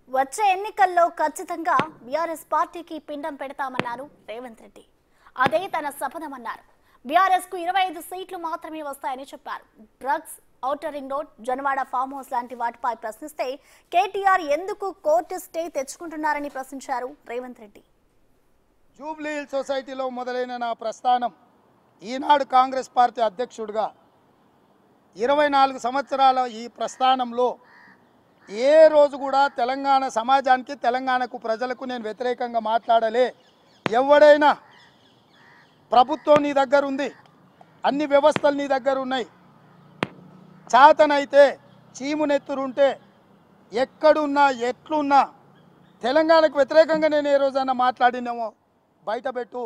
వచ్చే ఎన్నికల్లో ఖచ్చితంగా బీఆర్ఎస్ పార్టీకి పిండం పెడతామన్నారు రేవంత్ రెడ్డి అదే తన శపథమన్నారు బీఆర్ఎస్ కు ఇరవై ఐదు సీట్లు మాత్రమే వస్తాయని చెప్పారు drugs outer ring road Janwada farm house లాంటి వాటిపై ప్రశ్నిస్తే కేటీఆర్ ఎందుకు కోర్టు స్టే తెచ్చుకుంటున్నారని ప్రశ్నించారు రేవంత్ రెడ్డి జూబ్లీ హిల్ సొసైటీలో మొదలైన నా ప్రస్థానం ఈనాడు కాంగ్రెస్ పార్టీ అధ్యక్షుడిగా ఇరవై నాలుగు సంవత్సరాల ఈ ప్రస్థానంలో ఏ రోజు కూడా తెలంగాణ సమాజానికి తెలంగాణకు ప్రజలకు నేను వ్యతిరేకంగా మాట్లాడలే ఎవడైనా ప్రభుత్వం నీ దగ్గర ఉంది అన్ని వ్యవస్థలు నీ దగ్గర ఉన్నాయి చాతనైతే చీమునెత్తురుంటే ఎక్కడున్నా ఎట్లున్నా తెలంగాణకు వ్యతిరేకంగా నేను ఏ రోజైనా మాట్లాడినామో బయటపెట్టు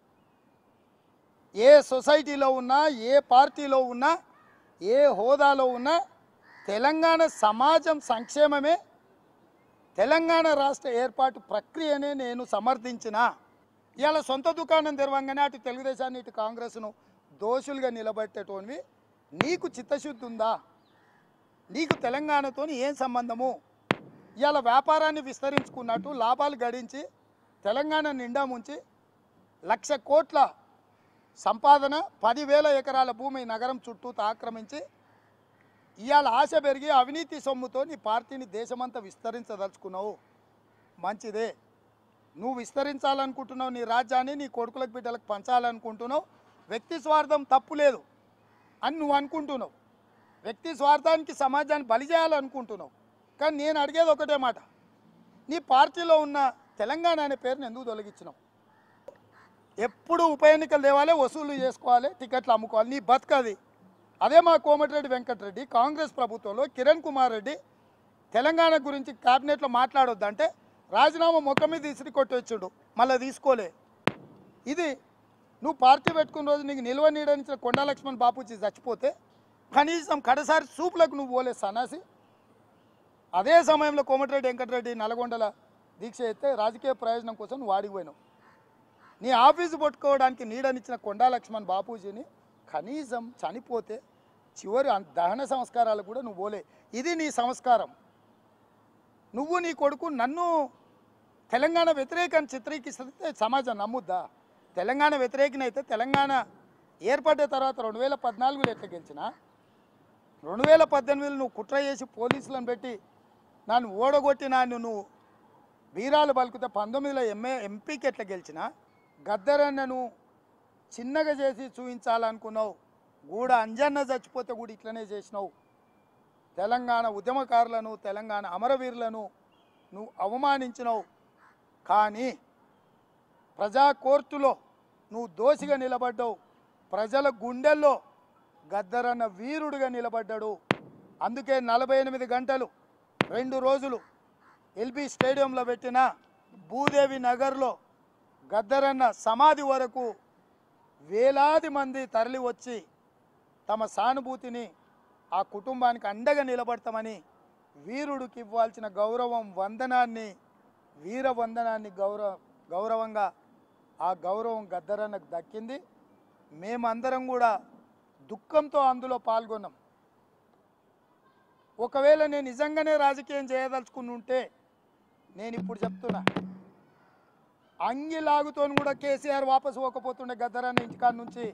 ఏ సొసైటీలో ఉన్నా ఏ పార్టీలో ఉన్నా ఏ హోదాలో ఉన్నా తెలంగాణ సమాజం సంక్షేమమే తెలంగాణ రాష్ట్ర ఏర్పాటు ప్రక్రియనే నేను సమర్థించిన ఇవాళ సొంత దుకాణం తెరవంగానే అటు తెలుగుదేశాన్ని ఇటు కాంగ్రెస్ను దోషులుగా నిలబెట్టేటోనివి నీకు చిత్తశుద్ధి ఉందా నీకు తెలంగాణతో ఏం సంబంధము ఇవాళ వ్యాపారాన్ని విస్తరించుకున్నట్టు లాభాలు గడించి తెలంగాణ నిండా ముంచి లక్ష కోట్ల సంపాదన పదివేల ఎకరాల భూమి నగరం చుట్టూ ఆక్రమించి ఇవాళ ఆశ పెరిగి అవినీతి సొమ్ముతో నీ పార్టీని దేశమంతా విస్తరించదలుచుకున్నావు మంచిదే నువ్వు విస్తరించాలనుకుంటున్నావు నీ రాజ్యాన్ని నీ కొడుకులకు బిడ్డలకు పంచాలనుకుంటున్నావు వ్యక్తి స్వార్థం తప్పు లేదు అని నువ్వు అనుకుంటున్నావు వ్యక్తి స్వార్థానికి సమాజాన్ని బలి చేయాలనుకుంటున్నావు కానీ నేను అడిగేది ఒకటే మాట నీ పార్టీలో ఉన్న తెలంగాణ అనే పేరుని ఎందుకు తొలగించినావు ఎప్పుడు ఉప ఎన్నికలు తేవాలి వసూలు చేసుకోవాలి టికెట్లు అమ్ముకోవాలి నీ బతుకది అదే మా కోమటిరెడ్డి వెంకటరెడ్డి కాంగ్రెస్ ప్రభుత్వంలో కిరణ్ కుమార్ రెడ్డి తెలంగాణ గురించి క్యాబినెట్లో మాట్లాడొద్దంటే రాజీనామా మొక్క మీద ఇసిరి కొట్టొచ్చుడు మళ్ళీ తీసుకోలే ఇది నువ్వు పార్టీ పెట్టుకున్న రోజు నీకు నిల్వ నీడనిచ్చిన కొండా లక్ష్మణ్ బాపూజీ చచ్చిపోతే కనీసం కడసారి సూపులకు నువ్వు పోలే సన్నాసి అదే సమయంలో కోమటిరెడ్డి వెంకటరెడ్డి నల్గొండల దీక్ష ఎత్తే రాజకీయ ప్రయోజనం కోసం నువ్వు వాడికి పోయినావు నీ ఆఫీసు పట్టుకోవడానికి నీడనిచ్చిన కొండా లక్ష్మణ్ బాపూజీని కనీసం చనిపోతే చివరి అం- దహన సంస్కారాలు కూడా నువ్వు పోలే ఇది నీ సంస్కారం నువ్వు నీ కొడుకు నన్ను తెలంగాణ వ్యతిరేకాన్ని చిత్రీకరిస్తే సమాజం నమ్ముద్దా తెలంగాణ వ్యతిరేకినైతే తెలంగాణ ఏర్పడ్డ తర్వాత రెండు వేల పద్నాలుగులో ఎట్లా గెలిచినా రెండు వేల పద్దెనిమిదిలో నువ్వు కుట్ర చేసి పోలీసులను పెట్టి నన్ను ఓడగొట్టి నన్ను నువ్వు వీరాలు పలుకుతే పంతొమ్మిదిలో ఎంఏ ఎంపీకి ఎట్లా గెలిచినా గద్దరన్నను చిన్నగా చేసి చూపించాలనుకున్నావు గూడ అంజన్న చచ్చిపోతే కూడా ఇట్లనే చేసినావు తెలంగాణ ఉద్యమకారులను తెలంగాణ అమరవీరులను నువ్వు అవమానించినావు కానీ ప్రజా కోర్టులో నువ్వు దోషిగా నిలబడ్డావు ప్రజల గుండెల్లో గద్దరన్న వీరుడుగా నిలబడ్డాడు అందుకే నలభై ఎనిమిది గంటలు రెండు రోజులు ఎల్బీ స్టేడియంలో పెట్టిన భూదేవి నగర్లో గద్దరన్న సమాధి వరకు వేలాది మంది తరలి వచ్చి తమ సానుభూతిని ఆ కుటుంబానికి అండగా నిలబడతామని వీరుడికి ఇవ్వాల్సిన గౌరవం వందనాన్ని వీర వందనాన్ని గౌరవ గౌరవంగా ఆ గౌరవం గద్దరన్నకు దక్కింది మేమందరం కూడా దుఃఖంతో అందులో పాల్గొన్నాం ఒకవేళ నేను నిజంగానే రాజకీయం చేయదలుచుకుని ఉంటే నేను ఇప్పుడు చెప్తున్నా అంగి లాగుతోని కూడా కేసీఆర్ వాపసు పోకపోతుండే గద్దరన్న ఇంటికాడ నుంచి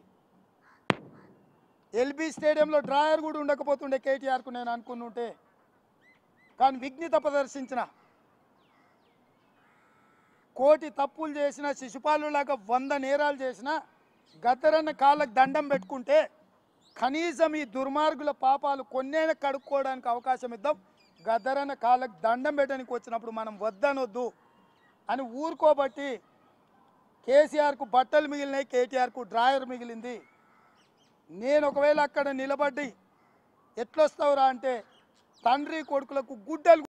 ఎల్బీ స్టేడియంలో డ్రాయర్ కూడా ఉండకపోతుండే కేటీఆర్కు నేను అనుకుని ఉంటే కానీ విఘ్నత ప్రదర్శించిన కోటి తప్పులు చేసిన శిశుపాలులాగా వంద నేరాలు చేసిన గద్దరన్న కాళ్ళకు దండం పెట్టుకుంటే కనీసం ఈ దుర్మార్గుల పాపాలు కొన్నేనా కడుక్కోవడానికి అవకాశం ఇద్దాం గద్దరన్న కాళ్ళకు దండం పెట్టడానికి వచ్చినప్పుడు మనం వద్దనొద్దు అని ఊరుకోబట్టి కేసీఆర్కు బట్టలు మిగిలినాయి కేటీఆర్కు డ్రాయర్ మిగిలింది నేను ఒకవేళ అక్కడ నిలబడి ఎట్లొస్తావురా అంటే తండ్రి కొడుకులకు గుడ్డలు